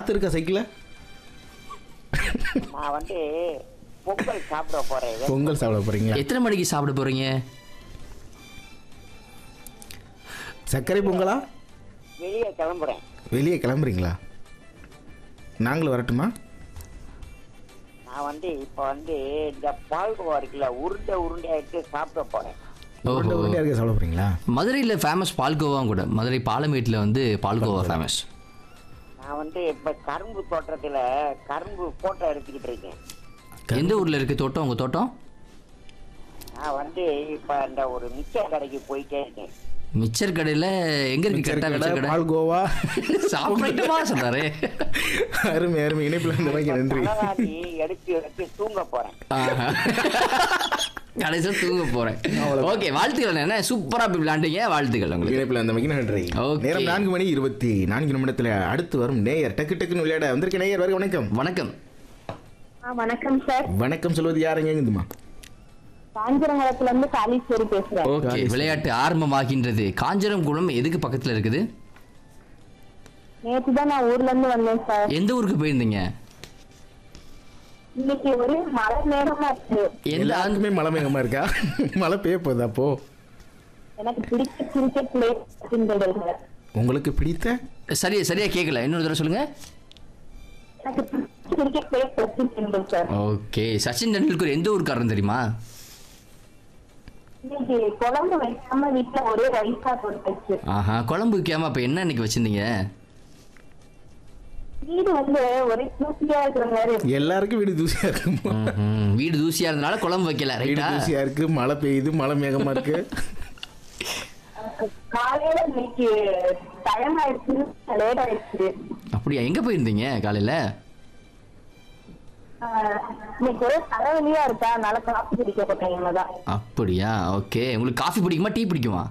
காத்து இருக்கா சைக்கிள நான் வந்து பொங்கல் சாப்பிட போறேன் பொங்கல் சாப்பிட போறீங்களா எத்தனை மணிக்கு சாப்பிட போறீங்க சர்க்கரை பொங்கலா வெளியே கிளம்புறேன் வெளியே கிளம்புறீங்களா நாங்களும் வரட்டுமா நான் வந்து இப்ப வந்து இந்த பால்கோவா இருக்குல்ல உருண்டை உருண்டை எடுத்து சாப்பிட போறேன் உருண்டை ஓஹோ உருண்டையா இருக்க சாப்பிட போறீங்களா மதுரையில் ஃபேமஸ் பால்கோவா கூட மதுரை பாலமேட்டில் வந்து பால்கோவா ஃபேமஸ் நான் வந்து இப்ப கரும்பு தோட்டத்துல கரும்பு போட்டோ எடுத்துக்கிட்டு இருக்கேன் எந்த ஊரில் இருக்கு தோட்டம் உங்கள் தோட்டம் நான் வந்து இப்ப இந்த ஒரு மிச்சர் கடைக்கு போயிட்டே இருக்கேன் மிச்சர் கடையில் எங்கே இருக்கு கரெக்டாக மிச்சர் கடை பால்கோவா சாப்பிட்டுமா சொல்கிறாரு அருமை அருமை இணைப்பில் இந்த மாதிரி நன்றி தலகாணி எடுத்து எடுத்து தூங்க போறேன் கடைசியாக தூங்க போகிறேன் ஓகே வாழ்த்துக்கள் என்ன சூப்பராக போய் விளாண்டீங்க வாழ்த்துக்கள் உங்களுக்கு இணைப்பில் அந்த மாதிரி நன்றி Okay. நேரம் நான்கு மணி இருபத்தி நான்கு நிமிடத்துல அடுத்து வரும் நேயர் டக்கு டக்குன்னு விளையாட வந்திருக்க நேயர் வருக வணக்கம் வணக்கம் ஆ, வணக்கம் சார் வணக்கம் சொல்வது யாருங்க எங்குதுமா காஞ்சிரங்குளத்துல இருந்து காளீஸ்வரி பேசுறேன் ஓகே விளையாட்டு ஆரம்பமாகின்றது காஞ்சனகுளம் எதுக்கு பக்கத்தில் இருக்குது நேத்து தான் நான் ஊர்ல இருந்து வந்தேன் சார் எந்த ஊருக்கு போயிருந்தீங்க இன்னைக்கு ஒரு மழை நேரமா இருக்கு எந்த ஆண்டு எல்லாருக்குமே மழை மேகமா இருக்கா மழை பெய்ய போகுது அப்போ எனக்கு பிடிச்ச கிரிக்கெட் பிளேயர் சச்சின் டெண்டுல்கர் உங்களுக்கு பிடித்த சரியா சரியா கேட்கல இன்னொரு தடவை சொல்லுங்க எனக்கு பிடிச்ச cricket player Sachin Tendulkar okay Sachin Tendulkar எந்த ஊருக்காரன் தெரியுமா இன்னைக்கு குழம்பு வைக்காம வீட்டுல ஒரே ரைஸா போட்டுச்சு ஆஹா குழம்பு வைக்காம அப்ப என்ன இன்னைக்கு வச்சிருந்தீங்க வீடு வந்து ஒரே தூசியா இருக்கிற மாதிரி இருக்கு. எல்லாருக்கும் வீடு தூசியா இருக்குமா ம்ஹும். வீடு தூசியா இருந்தனால குழம்பு வைக்கல வீடு ரைட்டா தூசியா இருக்கு மழை பெய்யுது மழை மேகமா இருக்கு காலையில இன்னைக்கு டைம் ஆயிடுச்சு லேட் ஆயிடுச்சு அப்படியா எங்க போயிருந்தீங்க காலையில ஆ, இன்னைக்கு ஒரே தலைவலியா இருக்கா அதனால காப்பி குடிக்க போட்டேன் இவங்கதான் அப்படியா ஓகே உங்களுக்கு காஃபி பிடிக்குமா டீ பிடிக்குமா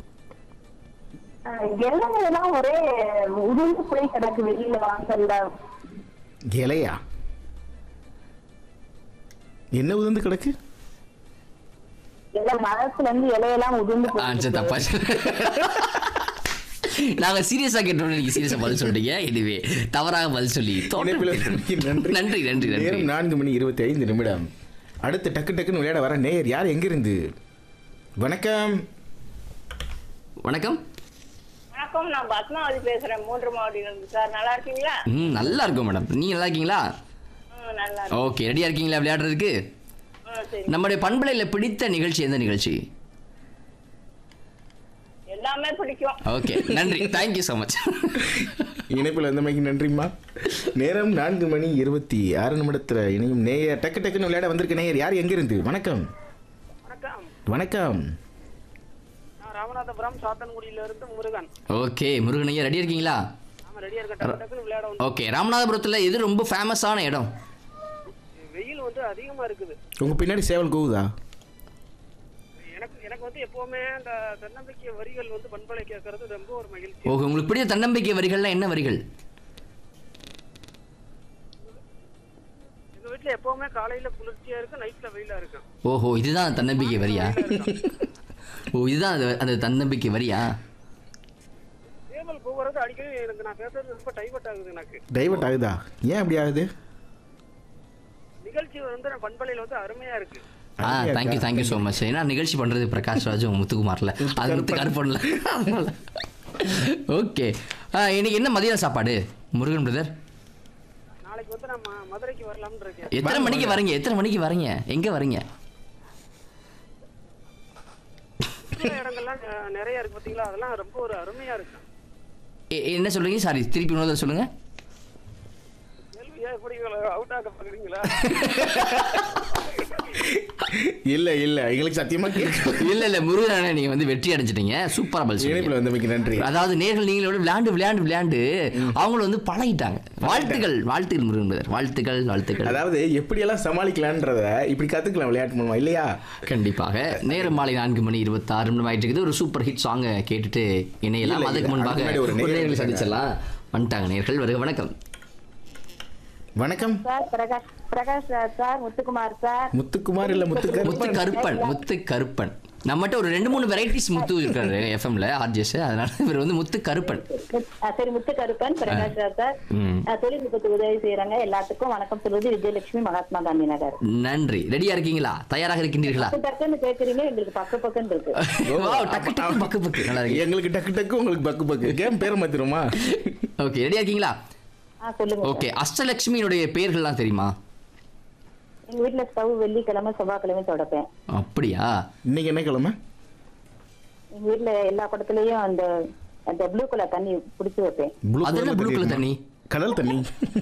எல்லாம் ஒரே உதிர்ந்து போய் கிடக்கு வெளியில வாசல்ல இலையா என்ன உதிர்ந்து கிடக்கு எல்லாம் மரத்துல இருந்து இலையெல்லாம் உதிர்ந்து ஆ, சரி, தப்பா போய் சொன்னேன். நாங்க சீரியஸா கேட்டோம் நீங்க சீரியஸா பதில் சொல்றீங்க இதுவே தவறாக பதில் சொல்லி இணைப்பில் தோற்று- நன்றி நன்றி நன்றி நன்றி நேரம் நான்கு மணி இருபத்தி ஐந்து நிமிடம் அடுத்து டக்கு டக்குன்னு விளையாட வர நேயர் யார் எங்கிருந்து வணக்கம் வணக்கம் வணக்கம் நான் பத்மாவதி பேசுறேன் மூன்று மாவட்டிலிருந்து சார் நல்லா இருக்கீங்களா ம் நல்லா இருக்கும் மேடம் நீங்க நல்லா இருக்கீங்களா ம், நல்லா இருக்கு. ஓகே ரெடியா இருக்கீங்களா விளையாடுறதுக்கு ம், சரி நம்முடைய பண்பலையில பிடித்த நிகழ்ச்சி எந்த நிகழ்ச்சி எல்லாமே பிடிக்கும் ஓகே நன்றி தேங்க்யூ ஸோ மச் இணைப்பில் வந்தமைக்கு நன்றிம்மா நேரம் நான்கு மணி இருபத்தி ஆறு நிமிடத்துல இணையும் நேயர் டக்கு டக்குன்னு விளையாட வந்திருக்க நேயர் யார் எங்கிருந்து வணக்கம் வணக்கம் வணக்கம் நான் ராமநாதபுரம் சாத்தன்குடியில இருந்து முருகன் ஓகே முருகன் ஐயா ரெடியா இருக்கீங்களா நாம ரெடியா இருக்க டக்கு டக்குன்னு விளையாட வந்து ஓகே ராமநாதபுரத்துல எது ரொம்ப ஃபேமஸான இடம் வெயில் வந்து அதிகமா இருக்குது உங்க பின்னாடி சேவல் கூவுதா எனக்கு எனக்கு வந்து எப்பவுமே அந்த தன்னம்பிக்கை வரிகள் வந்து பண்பலை கேட்கறது ரொம்ப ஒரு மகிழ்ச்சி ஓகே உங்களுக்கு பிடித்த தன்னம்பிக்கை வரிகள்லாம் என்ன வரிகள் எங்க வீட்டுல எப்பவுமே காலையில குளிர்ச்சியா இருக்கு நைட்ல வெயிலா இருக்கும் ஓஹோ இதுதான் தன்னம்பிக்கை வரியா ஓ இதுதான் அந்த அந்த தன்னம்பிக்கை வரியா சேவல் போகிறது அடிக்கடி எனக்கு நான் பேசுறது ரொம்ப டைவர்ட் ஆகுது எனக்கு டைவர்ட் ஆகுதா ஏன் அப்படி ஆகுது நிகழ்ச்சி வந்து நான் பண்பலையில வந்து அருமையா இருக்கு ஆ அருமையா தேங்க்யூ இருக்கா? தேங்க்யூ ஸோ மச் ஏன்னா நிகழ்ச்சி பண்ணுறது பிரகாஷ் ராஜும் முத்துக்குமார்ல அது முத்து கருப்பன்ல ஓகே இன்னைக்கு என்ன மதியம் சாப்பாடு முருகன் பிரதர் நாளைக்கு வந்து நம்ம மதுரைக்கு வரலாம்னு இருக்கேன் எத்தனை மணிக்கு வரீங்க எத்தனை மணிக்கு வரீங்க எங்க வரீங்க சுற்றுலா இடங்கள்லாம் அஹ், நிறைய இருக்கு பாத்தீங்களா அதெல்லாம் ரொம்ப ஒரு அருமையா இருக்கு எ- என்ன சொல்றீங்க சாரி திருப்பி இன்னொரு தடவை சொல்லுங்க கேள்வியா எப்படி அவுட் ஆக பாக்குறீங்களா இல்ல இல்ல எங்களுக்கு சத்தியமா கேட்கல இல்ல இல்ல முருகன் அண்ணா, நீங்க வந்து வெற்றி அடைஞ்சிட்டீங்க சூப்பரா பதில் இணைப்பில் சொன்னீங்க வந்தமைக்கு நன்றி அதாவது நேர்கள் நீங்களோட விளையாண்டு விளையாண்டு விளையாண்டு அவங்களும் வந்து பழகிட்டாங்க வாழ்த்துக்கள் வாழ்த்துக்கள் முருகன் பிரதர் வாழ்த்துக்கள் வாழ்த்துக்கள் அதாவது எப்படியெல்லாம் சமாளிக்கலான்றத இப்படி கத்துக்கலாம் விளையாட்டு மூலமா இல்லையா கண்டிப்பாக நேரம் மாலை நான்கு மணி இருபத்தாறு நிமிடம் ஆயிட்டு இருக்குது ஒரு சூப்பர் ஹிட் சாங்கை கேட்டுட்டு இணையலாம் இல்ல, அதுக்கு இல்ல, முன்பாக அதுக்கு முன்னாடி ஒரு ஒரு நேயர் நேர்களை இருக்காங்க. சந்திச்சிடலாம் வந்துட்டாங்க நேர்கள் வருக வணக்கம் வணக்கம் sir Prakash Prakash sir sir Muthukumar sir Muthukumar இல்ல முத்துக்கர் முத்து கருப்பன் முத்து கருப்பன் நம்மகிட்ட ஒரு ரெண்டு மூணு வெரைட்டிஸ் முத்து இருக்காரு எஃப்எம்ல ஆர்ஜிஎஸ் அதனால இவர் வந்து முத்து கருப்பன் ஆ, சரி முத்து கருப்பன் பிரகாஷ் ராஜா ம். ஆ, தொழில்நுட்பத்துக்கு உதவி செய்யறாங்க எல்லாத்துக்கும் வணக்கம் சொல்வது விஜயலட்சுமி மகாத்மா காந்தி நகர் நன்றி ரெடியா இருக்கீங்களா தயாராக இருக்கின்றீர்களா டக்கு டக்குன்னு கேக்குறீங்க எங்களுக்கு பக்க பக்கன்னு இருக்கு Wow, டக்கு டக்கு பக்கு பக்கு நல்லா இருக்கு எங்களுக்கு டக்கு டக்கு உங்களுக்கு பக்கு பக்கு கேம் பேரை மாத்திருமா ஓகே ரெடியா இருக்கீங்களா ஆ சொல்லுங்க ஓகே அஷ்டலட்சுமியினுடைய பெயர்கள்லாம் தெரியுமா எங்க வீட்டுல ஸ்டவ் வெள்ளிக்கிழமை செவ்வாய்க்கிழமை தொடப்பேன் அப்படியா இன்னைக்கு என்ன கிழமை எங்க வீட்டுல எல்லா குடத்துலயும் அந்த அந்த ப்ளூ கலர் தண்ணி புடிச்சு வைப்பேன் Blue அது என்ன colour blue color இருக்குமா? தண்ணி? கடல் தண்ணி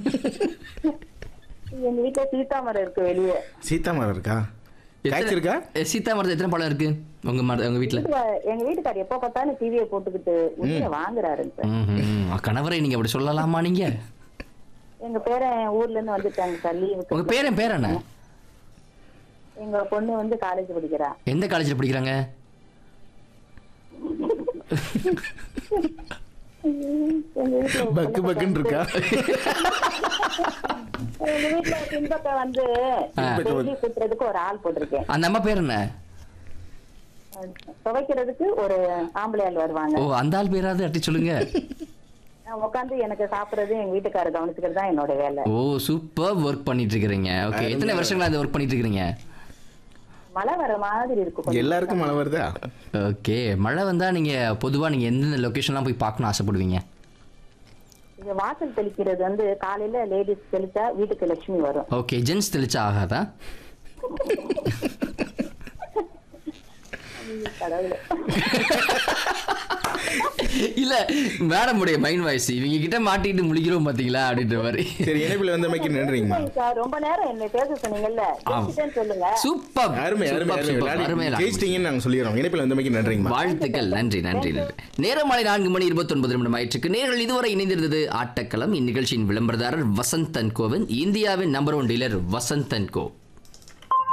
எங்க வீட்டுல சீதாமரம் இருக்கு வெளியே சீதா மரம் இருக்கா எத்தனை- காய்ச்சிருக்கா எ, சீதா மரத்துல எத்தனை பழம் இருக்கு உங்க மர உங்க வீட்டுல வீட்டுல- எங்க வீட்டுக்காரர் எப்ப பார்த்தாலும் டிவியை போட்டுக்கிட்டு உண்மையை வாங்குறாரு சார் ம்ஹும். கணவரை நீங்க அப்படி சொல்லலாமா நீங்க எங்க பேரன் ஊர்ல இருந்து வந்துட்டாங்க சார் உங்க லீவுக்கு பேரன் பேர் என்ன எங்க பொண்ணு வந்து காலேஜ் படிக்கிறா எந்த காலேஜ்ல படிக்கிறாங்க எங்க வீட்டுல பக்கு பக்குன்னு இருக்கா எங்க வீட்டுல பின்பக்க வந்து ஆ. டெய்லி சுத்துறதுக்கு ஒரு ஆள் போட்டிருக்கேன் அந்த அம்மா பேர் என்ன துவைக்கிறதுக்கு ஒரு ஆம்பளை ஆள் வருவாங்க ஓ அந்த ஆள் பேராவது அட்டி சொல்லுங்க நான் உட்காந்து எனக்கு சாப்பிடுறது எங்க வீட்டுக்காரர் கவனிச்சுக்கிறது தான் என்னோட வேலை ஓ சூப்பர் ஒர்க் பண்ணிட்டு இருக்கிறீங்க ஓகே எத்தனை வருஷங்களா இந்த ஒர்க் பண்ணிட்டு இருக்கிறீங்க மழை வர மாதிரி இருக்கு கொஞ்சம். எல்லாருக்கும் மழை வருதா ஓகே மழை வந்தா நீங்க பொதுவா நீங்க எந்தெந்த லொகேஷன்லாம் போய் பார்க்கணும் ஆசைப்படுவீங்க இது வாசல் தெளிக்கிறது வந்து காலையில லேடிஸ் தெளிச்சா வீட்டுக்கு லட்சுமி வரும் ஓகே ஜென்ஸ் தெளிச்சா ஆகாதா கடவுளே. இல்ல மேடமுடைய மைண்ட் வாய்ஸ் இவங்க கிட்ட மாட்டிட்டு முழிக்கிறோம் பாத்தீங்களா அப்படின்ற மாதிரி சரி இணைப்பில் வந்தமைக்கு நன்றிங்கம்மா சரி சார் ரொம்ப நேரம் என்னை பேச சொன்னீங்கல்ல பேசிட்டேன்னு சொல்லுங்க சூப்பர் அருமை அருமை சூப்பர், அருமை சூப்பர், விளையாடி அருமை விளையாடி. ஜெயிச்சிட்டீங்கன்னு நாங்கள் சொல்லிடுறோம் இணைப்பில் வந்தமைக்கு நன்றிங்கம்மா வாழ்த்துக்கள் நன்றி நன்றி நன்றி நேரம் மாலை நான்கு மணி இருபத்தி ஒன்பது நிமிடம் ஆயிற்றுக்கு நேர்கள் இதுவரை இணைந்திருந்தது ஆட்டக்களம் இந்நிகழ்ச்சியின் விளம்பரதாரர் வசந்தன் கோவின் இந்தியாவின் நம்பர் ஒன் டீலர் வசந்தன் கோ